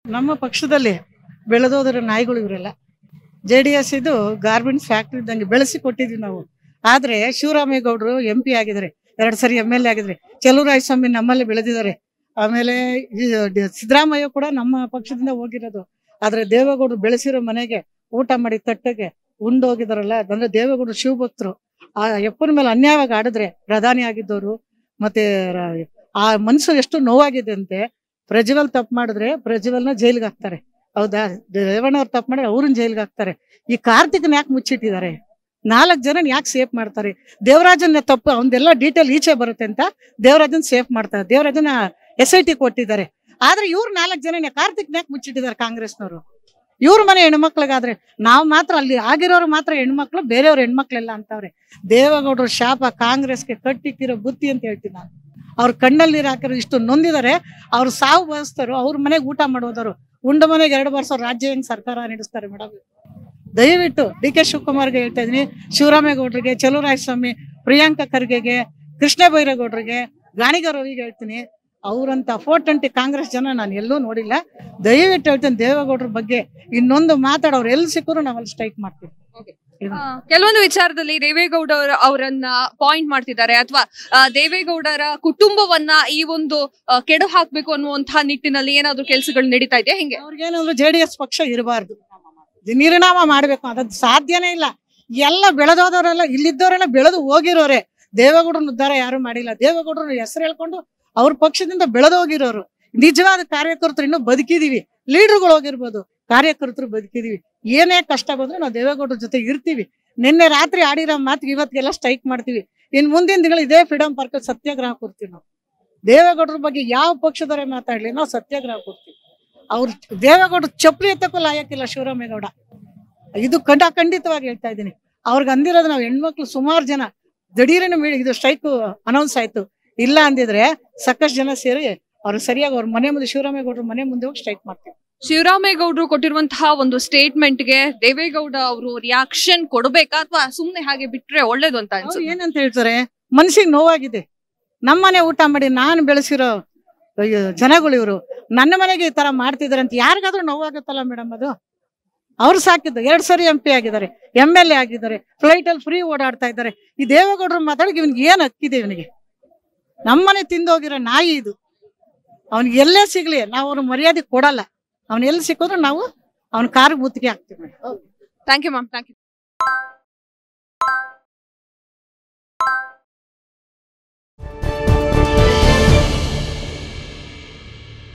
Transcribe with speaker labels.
Speaker 1: ನಮ್ಮ ಪಕ್ಷದಲ್ಲಿ ಬೆಳೆದೋದ್ರ ನಾಯಿಗಳು ಇವರೆಲ್ಲ ಜೆ ಡಿ ಎಸ್ ಇದು ಗಾರ್ಮೆಂಟ್ಸ್ ಫ್ಯಾಕ್ಟ್ರಿ ಇದ್ದಂಗೆ ಬೆಳೆಸಿ ಕೊಟ್ಟಿದ್ವಿ ನಾವು ಆದ್ರೆ ಶಿವರಾಮೇಗೌಡರು ಎಂ ಪಿ ಆಗಿದ್ದಾರೆ ಎರಡು ಸರಿ ಎಮ್ ಎಲ್ ಎ ಆಗಿದ್ದಾರೆ ಚಲುವರಾಯ ಸ್ವಾಮಿ ನಮ್ಮಲ್ಲಿ ಬೆಳೆದಿದ್ದಾರೆ ಆಮೇಲೆ ಈ ಡಿ- ಸಿದ್ದರಾಮಯ್ಯ ಕೂಡ ನಮ್ಮ ಪಕ್ಷದಿಂದ ಹೋಗಿರೋದು ಆದ್ರೆ ದೇವೇಗೌಡರು ಬೆಳೆಸಿರೋ ಮನೆಗೆ ಊಟ ಮಾಡಿ ತಟ್ಟೆಗೆ ಉಂಡು ಹೋಗಿದಾರಲ್ಲ ಅಂದ್ರೆ ದೇವೇಗೌಡರು ಶಿವಭಕ್ತರು ಆ ಯಪ್ಪನ ಮೇಲೆ ಅನ್ಯಾಯವಾಗಿ ಆಡಿದ್ರೆ ಪ್ರಧಾನಿ ಆಗಿದ್ದವರು ಮತ್ತೆ ರ- ಆ ಮನ್ಸು ಎಷ್ಟು ನೋವಾಗಿದೆ ಅಂತೆ ಪ್ರಜ್ವಲ್ ತಪ್ಪು ಮಾಡಿದ್ರೆ ಪ್ರಜ್ವಲ್ನ ಜೈಲ್ಗೆ ಹಾಕ್ತಾರೆ ಹೌದಾ ರೇವಣ್ಣ ಅವ್ರು ತಪ್ಪು ಮಾಡಿದ್ರೆ ಅವ್ರನ್ನ ಜೈಲ್ಗೆ ಹಾಕ್ತಾರೆ ಈ ಕಾರ್ತಿಕ್ನ ಯಾಕೆ ಮುಚ್ಚಿಟ್ಟಿದ್ದಾರೆ ನಾಲ್ಕು ಜನ ಯಾಕೆ ಸೇಫ್ ಮಾಡ್ತಾರೆ ದೇವರಾಜನ ತಪ್ಪು ಅವನ್ದೆಲ್ಲ ಡೀಟೇಲ್ ಈಚೆ ಬರುತ್ತೆ ಅಂತ ದೇವರಾಜನ್ ಸೇಫ್ ಮಾಡ್ತಾರೆ ದೇವರಾಜನ ಎಸ್ ಐ ಟಿ ಕೊಟ್ಟಿದ್ದಾರೆ ಆದ್ರೆ ಇವ್ರು ನಾಲ್ಕು ಜನ ಕಾರ್ತಿಕ್ ಯಾಕೆ ಮುಚ್ಚಿಟ್ಟಿದ್ದಾರೆ ಕಾಂಗ್ರೆಸ್ನವರು ಇವ್ರ ಮನೆ ಹೆಣ್ಮಕ್ಳಿಗಾದ್ರೆ ನಾವು ಮಾತ್ರ ಅಲ್ಲಿ ಆಗಿರೋರು ಮಾತ್ರ ಹೆಣ್ಮಕ್ಳು ಬೇರೆಯವ್ರ ಹೆಣ್ಮಕ್ಳೆಲ್ಲ ಅಂತವ್ರೆ ದೇವೇಗೌಡರು ಶಾಪ ಕಾಂಗ್ರೆಸ್ಗೆ ಕಟ್ಟಿಕ್ಕಿರೋ ಬುತ್ತಿ ಅಂತ ಹೇಳ್ತೀನಿ ನಾನು ಅವ್ರ ಕಣ್ಣಲ್ಲಿ ನೀರು ಹಾಕಿರೋ ಇಷ್ಟು ನೊಂದಿದ್ದಾರೆ ಅವ್ರು ಸಾವು ಬಯಸ್ತಾರೋ ಅವ್ರ ಮನೆಗೆ ಊಟ ಮಾಡೋದವರು ಉಂಡ ಮನೆಗೆ ಎರಡು ವರ್ಷ ರಾಜ್ಯ ಹೆಂಗ್ ಸರ್ಕಾರ ನಡೆಸ್ತಾರೆ ಮೇಡಮ್ ದಯವಿಟ್ಟು ಡಿ ಕೆ ಶಿವಕುಮಾರ್ಗೆ ಹೇಳ್ತಾ ಇದೀನಿ ಶಿವರಾಮೇಗೌಡರಿಗೆ ಸ್ವಾಮಿ ಪ್ರಿಯಾಂಕಾ ಖರ್ಗೆಗೆ ಕೃಷ್ಣ ಬೈರೇಗೌಡರಿಗೆ ಗಾಣಿಗ ರವಿಗೆ ಹೇಳ್ತೀನಿ ಅವರಂತ ಫೋರ್ ಟ್ವೆಂಟಿ ಕಾಂಗ್ರೆಸ್ ಜನ ನಾನು ಎಲ್ಲೂ ನೋಡಿಲ್ಲ ದಯವಿಟ್ಟು ಹೇಳ್ತೀನಿ ದೇವೇಗೌಡರ ಬಗ್ಗೆ ಇನ್ನೊಂದು ಮಾತಾಡೋರು ಎಲ್ಲಿ ಸಿಕ್ಕರು ನಾವು ಅಲ್ಲಿ ಸ್ಟ್ರೈಕ್ ಮಾಡ್ತೀವಿ
Speaker 2: ಆ, ಕೆಲವೊಂದು ವಿಚಾರದಲ್ಲಿ ದೇವೇಗೌಡ ಅವ್ರ- ಅವರನ್ನ ಪಾಯಿಂಟ್ ಮಾಡ್ತಿದ್ದಾರೆ ಅಥವಾ ದೇವೇಗೌಡರ ಕುಟುಂಬವನ್ನ ಈ ಒಂದು ಆ, ಕೆಡು ಹಾಕ್ಬೇಕು ಅನ್ನುವಂತಹ ನಿಟ್ಟಿನಲ್ಲಿ ಏನಾದ್ರು ಕೆಲಸಗಳು ನಡೀತಾ ಇದೆಯಾ ಹಿಂಗೆ
Speaker 1: ಅವ್ರಿಗೇನಂದ್ರೆ ಜೆ ಡಿ ಎಸ್ ಪಕ್ಷ ಇರಬಾರ್ದು ನಿರ್ನಾಮ ಮಾಡ್ಬೇಕು ಅದಕ್ಕೆ ಸಾಧ್ಯನೇ ಇಲ್ಲ ಎಲ್ಲ ಬೆಳೆದೋದವರೆಲ್ಲ ಇಲ್ಲಿದ್ದವರೆಲ್ಲ ಬೆಳೆದು ಹೋಗಿರೋರೆ ದೇವೇಗೌಡರನ್ನ ಉದ್ಧಾರ ಯಾರು ಮಾಡಿಲ್ಲ ದೇವೇಗೌಡರ ಹೆಸರು ಹೇಳ್ಕೊಂಡು ಅವ್ರ ಪಕ್ಷದಿಂದ ಬೆಳೆದು ಹೋಗಿರೋರು ನಿಜವಾದ ಕಾರ್ಯಕರ್ತರು ಇನ್ನೂ ಬದುಕಿದೀವಿ ಲೀಡರ್ಗಳು ಹೋಗಿರ್ಬೋದು ಕಾರ್ಯಕರ್ತರು ಬದುಕಿದೀವಿ ಏನೇ ಕಷ್ಟ ಬಂದ್ರು ನಾವು ದೇವೇಗೌಡರ ಜೊತೆ ಇರ್ತೀವಿ ನಿನ್ನೆ ರಾತ್ರಿ ಆಡಿರೋ ಮಾತಿಗೆ ಇವತ್ತಿಗೆಲ್ಲ ಸ್ಟ್ರೈಕ್ ಮಾಡ್ತೀವಿ ಇನ್ ಮುಂದಿನ ದಿನಗಳು ಇದೇ ಫ್ರೀಡಂ ಪಾರ್ಕ್ ಸತ್ಯಾಗ್ರಹ ಕೊಡ್ತೀವಿ ನಾವು ದೇವೇಗೌಡರ ಬಗ್ಗೆ ಯಾವ ಪಕ್ಷದವರೇ ಮಾತಾಡ್ಲಿ ನಾವು ಸತ್ಯಾಗ್ರಹ ಕೊಡ್ತೀವಿ ಅವ್ರು ದೇವೇಗೌಡರು ಚಪ್ಪಲಿ ಎತ್ತಕ್ಕೂ ಲಾಯಕ್ಕಿಲ್ಲ ಶಿವರಾಮೇಗೌಡ ಇದು ಕಂಡ ಖಂಡಿತವಾಗಿ ಹೇಳ್ತಾ ಇದ್ದೀನಿ ಅವ್ರಿಗೆ ಅಂದಿರೋದು ನಾವು ಹೆಣ್ಮಕ್ಳು ಸುಮಾರು ಜನ ದಿಢೀರನ ಮೀ ಇದು ಸ್ಟ್ರೈಕ್ ಅನೌನ್ಸ್ ಆಯ್ತು ಇಲ್ಲ ಅಂದಿದ್ರೆ ಸಾಕಷ್ಟು ಜನ ಸೇರಿ ಅವ್ರು ಸರಿಯಾಗಿ ಅವ್ರ ಮನೆ ಮುಂದೆ ಶಿವರಾಮೇಗೌಡರ ಮನೆ ಮುಂದೆ ಹೋಗಿ ಸ್ಟ್ರೈಕ್ ಮಾಡ್ತೀವಿ
Speaker 2: ಶಿವರಾಮೇಗೌಡರು ಕೊಟ್ಟಿರುವಂತಹ ಒಂದು ಸ್ಟೇಟ್ಮೆಂಟ್ ಗೆ ದೇವೇಗೌಡ ಅವರು ರಿಯಾಕ್ಷನ್ ಕೊಡಬೇಕಾ ಅಥವಾ ಸುಮ್ನೆ ಹಾಗೆ ಬಿಟ್ರೆ ಒಳ್ಳೇದು ಅಂತ
Speaker 1: ಅವ್ರು
Speaker 2: ಅನ್ಸುತ್ತೆ
Speaker 1: ಏನಂತ ಹೇಳ್ತಾರೆ ಮನ್ಸಿಗೆ ನೋವಾಗಿದೆ ನಮ್ಮನೆ ಊಟ ಮಾಡಿ ನಾನು ಬೆಳೆಸಿರೋ ಅಯ್ಯೋ, ಜನಗಳು ಇವರು ನನ್ನ ಮನೆಗೆ ಈ ತರ ಮಾಡ್ತಿದಾರೆ ಅಂತ ಯಾರಿಗಾದ್ರೂ ನೋವಾಗುತ್ತಲ್ಲ ಮೇಡಮ್ ಅದು ಅವ್ರು ಸಾಕಿದ್ದು ಎರಡ್ ಸರಿ ಎಂ ಪಿ ಆಗಿದ್ದಾರೆ ಎಂ ಎಲ್ ಎ ಆಗಿದ್ದಾರೆ ಫ್ಲೈಟ್ ಅಲ್ಲಿ ಫ್ರೀ ಓಡಾಡ್ತಾ ಇದ್ದಾರೆ ಈ ದೇವೇಗೌಡರು ಮಾತಾಡಿ ಇವನಿಗೆ ಏನ್ ಹಕ್ಕಿದೆ ಇವನಿಗೆ ನಮ್ಮನೆ ತಿಂದೋಗಿರೋ ನಾಯಿ ಇದು ಅವ್ನಿಗೆ ಎಲ್ಲೇ ಸಿಗ್ಲಿ ನಾವು ಅವ್ರ ಮರ್ಯಾದೆ ಕೊಡಲ್ಲ ಅವ್ನ ಎಲ್ಲಿ ಸಿಕ್ಕಿದ್ರು ನಾವು ಅವ್ನ ಕಾರ್ ಮುತ್ತಿಗೆ ಹಾಕ್ತೀವಿ
Speaker 2: thank you ma'am thank you